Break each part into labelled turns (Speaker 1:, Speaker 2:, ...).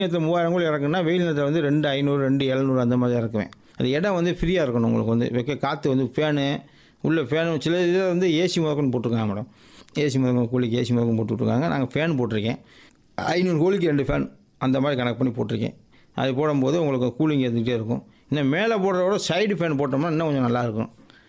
Speaker 1: நேரத்தில் மூவாயிரம் கோழி இறக்குன்னா வெயில் நேரத்தில் வந்து ரெண்டு ஐநூறு ரெண்டு எழுநூறு அந்த மாதிரி இறக்குவேன் அது இடம் வந்து ஃப்ரீயாக இருக்கணும் உங்களுக்கு வந்து வைக்க காற்று வந்து ஃபேனு உள்ள ஃபேனு சில இதில் வந்து ஏசி முதற்கொண்டு போட்டிருக்காங்க மேடம் ஏசி முதற்கொண்டு கோழிக்கு ஏசி முதற்கொண்டு போட்டு விட்ருக்காங்க நாங்கள் ஃபேன் போட்டிருக்கேன் ஐநூறு கோழிக்கு ரெண்டு ஃபேன் அந்த மாதிரி கணக்கு பண்ணி போட்டிருக்கேன் அது போடும்போது உங்களுக்கு கூலிங் இருந்துகிட்டே இருக்கும் இன்னும் மேலே போடுறத விட சைடு ஃபேன் போட்டோம்னா இன்னும் கொஞ்சம் நல்லாயிருக்கும்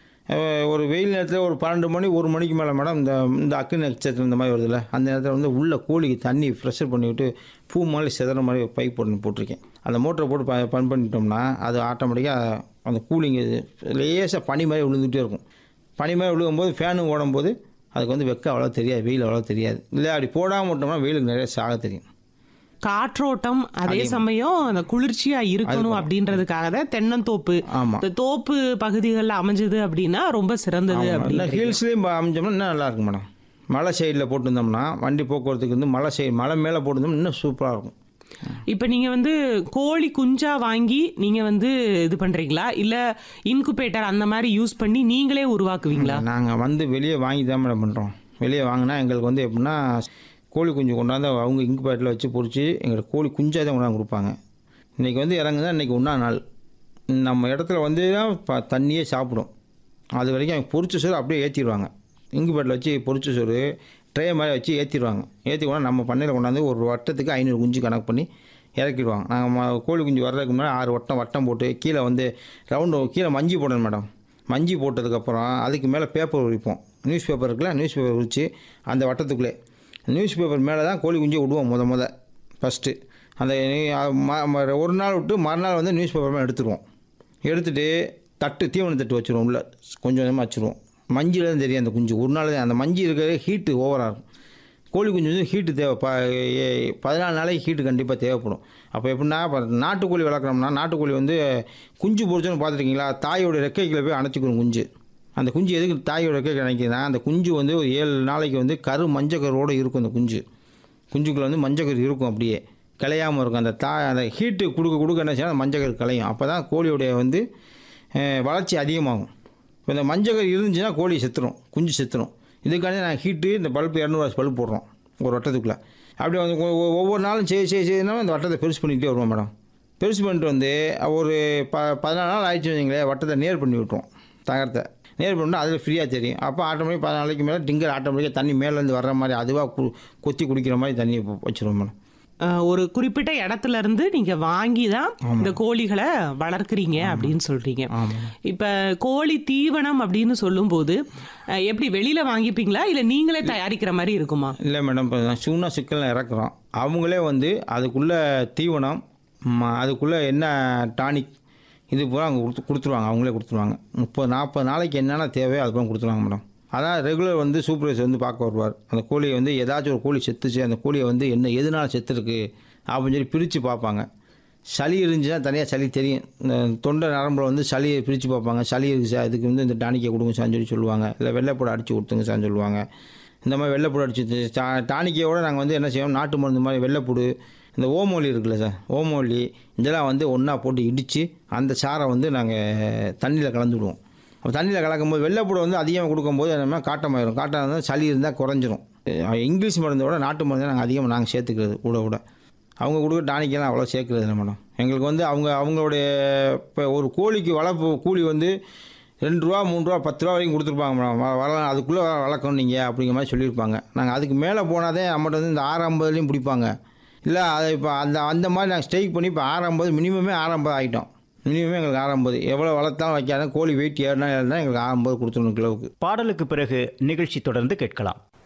Speaker 1: அஹ் ஒரு வெயில் நேரத்தில் ஒரு பன்னெண்டு மணி ஒரு மணிக்கு மேலே மேடம் இந்த இந்த அக்கு நட்சத்திரம் இந்த மாதிரி வருதுல்ல அந்த நேரத்தில் வந்து உள்ள கோழிக்கு தண்ணி ப்ரெஷர் பண்ணிவிட்டு பூ மாதிரி செதற மாதிரி பைப் போட்டு போட்டிருக்கேன் அந்த மோட்டரை போட்டு ப பன் பண்ணிட்டோம்னா அது ஆட்டோமேட்டிக்காக அந்த கூலிங் லேசாக பனி மாதிரி விழுந்துகிட்டே இருக்கும் பனி மாதிரி விழுகும்போது ஃபேனு ஓடும்போது அதுக்கு வந்து வெக்க அவ்வளோ தெரியாது வெயில் அவ்வளோ தெரியாது இல்லை அப்படி போடாமல் விட்டோம்னா வெயிலுக்கு நிறைய சாக தெரியும்
Speaker 2: காற்றோட்டம் அதே சமயம் அந்த குளிர்ச்சியா இருக்கணும் அப்படின்றதுக்காக தான் தென்னந்தோப்பு
Speaker 1: ஆமாம்
Speaker 2: இந்த தோப்பு பகுதிகளில் அமைஞ்சது அப்படின்னா ரொம்ப சிறந்தது
Speaker 1: இல்லை
Speaker 2: அப்படின்னு
Speaker 1: ஹில்ஸ்லேயும் அமைஞ்சோம்னா இன்னும் நல்லா இருக்கும் மேடம் மலை சைடில் போட்டிருந்தோம்னா வண்டி போக்குவரத்துக்கு வந்து மலை சைடு மலை மேலே போட்டிருந்தோம்னா இன்னும் சூப்பராக இருக்கும்
Speaker 2: இப்போ நீங்க வந்து கோழி குஞ்சா வாங்கி நீங்க வந்து இது பண்றீங்களா இல்ல இன்குபேட்டர் அந்த மாதிரி யூஸ் பண்ணி நீங்களே உருவாக்குவீங்களா
Speaker 1: நாங்கள் வந்து வெளியே வாங்கி தான் மேடம் பண்ணுறோம் வெளியே வாங்கினா எங்களுக்கு வந்து எப்படின்னா கோழி குஞ்சு கொண்டாந்து அவங்க இன்குபேட்டரில் வச்சு பொறிச்சு எங்களுக்கு கோழி குஞ்சாக தான் கொண்டாந்து கொடுப்பாங்க இன்றைக்கி வந்து இறங்குதா இன்றைக்கி ஒன்றா நாள் நம்ம இடத்துல வந்து தான் ப தண்ணியே சாப்பிடும் அது வரைக்கும் அவங்க பொரிச்ச சோறு அப்படியே ஏற்றிடுவாங்க இன்குபேட்டரில் வச்சு பொரிச்ச சோறு ட்ரே மாதிரி வச்சு ஏற்றிடுவாங்க ஏற்றி கொண்டா நம்ம பண்ணையில் கொண்டாந்து ஒரு வட்டத்துக்கு ஐநூறு குஞ்சு கணக்கு பண்ணி இறக்கிடுவாங்க நாங்கள் கோழி குஞ்சு வர்றதுக்கு முன்னாடி ஆறு வட்டம் வட்டம் போட்டு கீழே வந்து ரவுண்டு கீழே மஞ்சி போடணும் மேடம் மஞ்சி போட்டதுக்கப்புறம் அதுக்கு மேலே பேப்பர் உரிப்போம் நியூஸ் பேப்பர் இருக்குல்ல நியூஸ் பேப்பர் உரித்து அந்த வட்டத்துக்குள்ளே நியூஸ் பேப்பர் மேலே தான் கோழி குஞ்சு விடுவோம் முத முத ஃபஸ்ட்டு அந்த நீ- அ- ம- ம- ஒரு நாள் விட்டு மறுநாள் வந்து நியூஸ் பேப்பர் மேலே எடுத்துருவோம் எடுத்துட்டு தட்டு தீவன தட்டு வச்சுருவோம் உள்ள கொஞ்சம் கொஞ்சமாக வச்சுருவோம் மஞ்சில் தான் தெரியும் அந்த குஞ்சு ஒரு நாள் தான் அந்த மஞ்சி இருக்கிற ஹீட்டு ஓவராக இருக்கும் கோழி குஞ்சு வந்து ஹீட்டு தேவை ப ஏ- பதினாலு நாளைக்கு ஹீட்டு கண்டிப்பாக தேவைப்படும் அப்போ எப்படின்னா இப்போ நாட்டுக்கோழி வளர்க்குறோம்னா நாட்டுக்கோழி வந்து குஞ்சு பொறிச்சோன்னு பார்த்துருக்கீங்களா தாயோட ரெக்கைகளை போய் அணைச்சிக்கணும் குஞ்சு அந்த குஞ்சு எதுக்கு தாயோட ரெக்கை அணைக்குதுன்னா அந்த குஞ்சு வந்து ஒரு ஏழு நாளைக்கு வந்து கரு மஞ்சக்கரோடு இருக்கும் அந்த குஞ்சு குஞ்சுக்குள்ள வந்து மஞ்சக்கரு இருக்கும் அப்படியே கலையாமல் இருக்கும் அந்த தா அந்த ஹீட்டு கொடுக்க கொடுக்க என்ன செய்யணும் அந்த மஞ்சக்கரு கலையும் அப்போ தான் கோழியுடைய வந்து அஹ், வளர்ச்சி அதிகமாகும் இப்போ இந்த மஞ்சக்கரு இருந்துச்சுன்னா கோழி செத்துரும் குஞ்சு செத்துரும் இதுக்காண்டி நான் ஹீட்டு இந்த பல்ப் இரநூறுவா பல்ப் போடுறோம் ஒரு வட்டத்துக்குள்ளே அப்படி வந்து ஒ- ஒ- ஒவ்வொரு நாளும் செய்ய செய்ய செய்யணும் இந்த வட்டத்தை பெருசு பண்ணிக்கிட்டே வருவோம் மேடம் பெருசு பண்ணிட்டு வந்து ஒரு ப பதினாலு நாள் ஆயிடுச்சு வச்சுங்களேன் வட்டத்தை நேர் பண்ணி விட்டுருவோம் தகரத்தை நேர் பண்ணிட்டு அதில் ஃப்ரீயாக தெரியும் அப்போ ஆட்டோமேட்டிக் பதினாலு நாளைக்கு மேலே டிங்கர் ஆட்டோமேட்டிக்காக தண்ணி மேலேருந்து வர்ற மாதிரி அதுவாக கு கொத்தி குடிக்கிற மாதிரி தண்ணி வச்சுருவோம் மேடம்
Speaker 2: அஹ், ஒரு குறிப்பிட்ட இடத்துல இருந்து நீங்க வாங்கி தான் இந்த கோழிகளை வளர்க்குறீங்க அப்படின்னு சொல்றீங்க
Speaker 1: ஆமாம்
Speaker 2: இப்ப கோழி தீவனம் அப்படின்னு சொல்லும்போது அஹ், எப்படி வெளியில வாங்கிப்பீங்களா இல்ல நீங்களே தயாரிக்கிற மாதிரி இருக்குமா
Speaker 1: இல்லை மேடம் இப்போ நான் சூனா சிக்கலில் இறக்குறோம் அவங்களே வந்து அதுக்குள்ளே தீவனம் ம- அதுக்குள்ளே என்ன டானிக் இது பூரா அவங்க கொடுத்து கொடுத்துருவாங்க அவங்களே கொடுத்துருவாங்க முப்பது நாற்பது நாளைக்கு என்னென்ன தேவையோ அது பூரா கொடுத்துருவாங்க மேடம் அதான் ரெகுலர் வந்து சூப்பர்வைசர் வந்து பார்க்க வருவார் அந்த கோழியை வந்து ஏதாச்சும் ஒரு கோழி செத்துச்சு அந்த கோழியை வந்து என்ன எதனால செத்துருக்கு அப்படின்னு சொல்லி பிரித்து பார்ப்பாங்க சளி இருந்துச்சுன்னா தனியாக சளி தெரியும் இந்த தொண்டை நரம்பில் வந்து சளியை பிரித்து பார்ப்பாங்க சளி இருக்குது சார் இதுக்கு வந்து இந்த டானிக்கை கொடுங்க சார்னு சொல்லி சொல்லுவாங்க இல்லை வெள்ளைப்பூட அடித்து கொடுத்துங்க சார்னு சொல்லுவாங்க இந்த மாதிரி வெள்ளைப்பூடு அடிச்சு டா- டானிக்கையோட நாங்கள் வந்து என்ன செய்வோம் நாட்டு மருந்து மாதிரி வெள்ளைப்பூடு இந்த ஓமோலி இருக்குல்ல சார் ஓமோலி இதெல்லாம் வந்து ஒன்றா போட்டு இடித்து அந்த சாரை வந்து நாங்கள் தண்ணியில் கலந்துவிடுவோம் அப்போ தண்ணியில் கலக்கும்போது வெள்ளைப்பூடை வந்து அதிகமாக கொடுக்கும்போது என்ன காட்டமாயிரும் காட்டம் இருந்தால் சளி இருந்தால் குறைஞ்சிரும் அஹ் இங்கிலீஷ் மருந்தை விட நாட்டு மருந்து நாங்கள் அதிகமாக நாங்கள் சேர்த்துக்கிறது கூட கூட அவங்க கொடுக்க டானிக்கெல்லாம் அவ்வளோ சேர்க்குறது இல்லை மேடம் எங்களுக்கு வந்து அவங்க அவங்களுடைய இப்போ ஒரு கோழிக்கு வளர்ப்பு கூலி வந்து ரெண்டு ரூபா மூணு ரூபா பத்து ரூபா வரைக்கும் கொடுத்துருப்பாங்க மேடம் வ- வள அதுக்குள்ளே வளர்க்கணும் நீங்கள் அப்படிங்கிற மாதிரி சொல்லியிருப்பாங்க நாங்கள் அதுக்கு மேலே போனாதே நம்மகிட்ட வந்து இந்த ஆறு ஐம்பதுலேயும் பிடிப்பாங்க இல்லை அதை இப்போ அந்த அந்த மாதிரி நாங்கள் ஸ்டேக் பண்ணி இப்போ ஆறு ஐம்பது மினிமமே ஆறு ஐம்பது ஆகிட்டோம் மினிமமே எங்களுக்கு ஆறு ஐம்பது எவ்வளோ வளர்த்தாலும் வைக்காத கோழி வெயிட் ஏறினா ஏறினா எங்களுக்கு ஆறு ஐம்பது கொடுத்துடணும் கிலோவுக்கு
Speaker 3: பாடலுக்கு பிறகு நிகழ்ச்சி தொடர்ந்து கேட்கலாம்